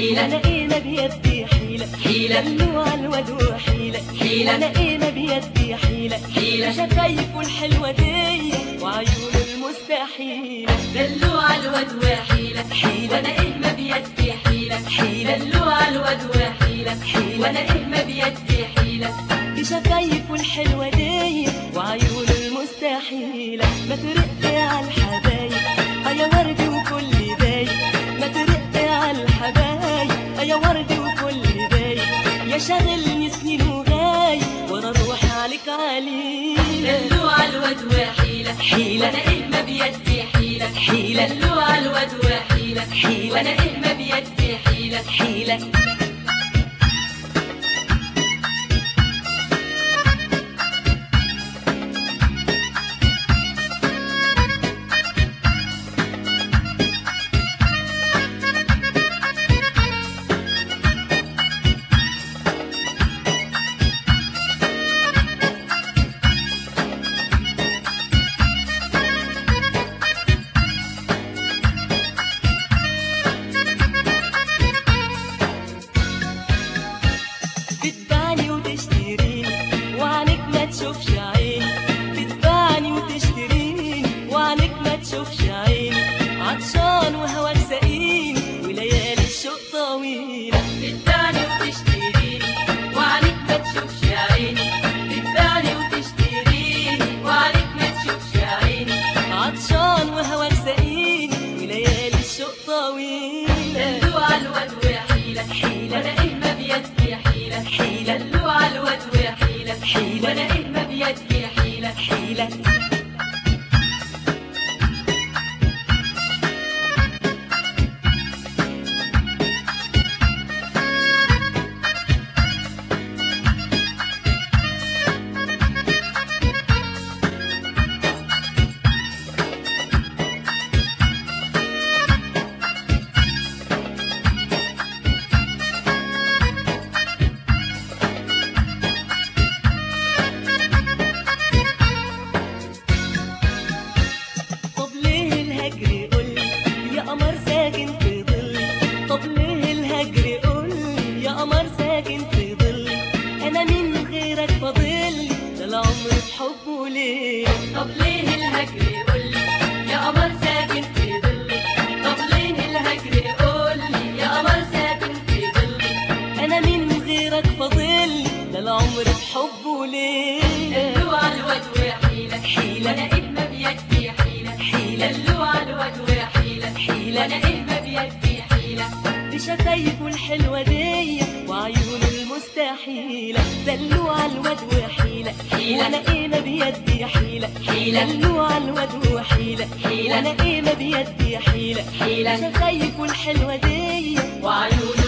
حيلة لقينا بيدي حيلة حيلة. دلوع الواد وحيلة حيلة. لقينا بيدي حيلة حيلة. شفايفه الحلوة دي وعيونه المستحيلة دلوع الواد وحيلة حيلة. وانا ايه ما بيدي حيلة حيلة. دلوع الواد وحيلة حيلة. وانا ايه ما بيدي حيلة بشفايفه الحلوة دي وعيونه المستحيلة ما ترق على الحبايب آه يا ورد وكل باي ما ترق على الحبايب آه يا ورد وكل باي يا شاغلني سنين وغاي وانا اروح عليك عليلة دلوع الواد وحيلة حيلة. وانا ايه ما بيدي حيلة حيلة. دلوع الواد وحيلة حيلة. وانا ايه ما بيدي حيلة حيلة بتباعني وتشتريني وعنك ما تشوفش عيني بتباعني وتشتريني وعنك ما تشوفش عيني عطشان وهواك سقيني وليالي الشوق طويلة بتباني وتشتريني وعليك ما تشوفش عيني بتباني وتشتريني وعليك ما تشوفش عيني عطشان وهواك سقيني وليالي الشوق طويلة دلوع الواد وحيلة حيلة. وانا ايه ما بيدي حيلة حيلة. دلوع الواد وحيلة حيلة. وانا ايه ما بيدي حيلة حيلة طب ليه الهجر قولي يا قمر ساكن في ظلي طب ليه الهجر قولي يا قمر ساكن في ظلي انا من غيرك فاضلي ده العمر بحبه ليه طب ليه الهجر قولي يا قمر ساكن في ظلي طب ليه الهجر قولي يا قمر ساكن في ظلي انا من غيرك فاضلي ده العمر بحبه ليه دلوع الواد وحيلة حيلة. وانا ايه ما بيدي حيلة حيلة. دلوع الواد وحيلة حيلة. وانا ايه ما بيدي حيلة بشفايفه الحلوة دي وعيونه المستحيلة دلوع الواد وحيلة حيلة. وانا ايه ما بيدي حيلة حيلة. دلوع الواد وحيلة حيلة. وانا ايه ما بيدي حيلة حيلة. بشفايفه الحلوة دي وعيونه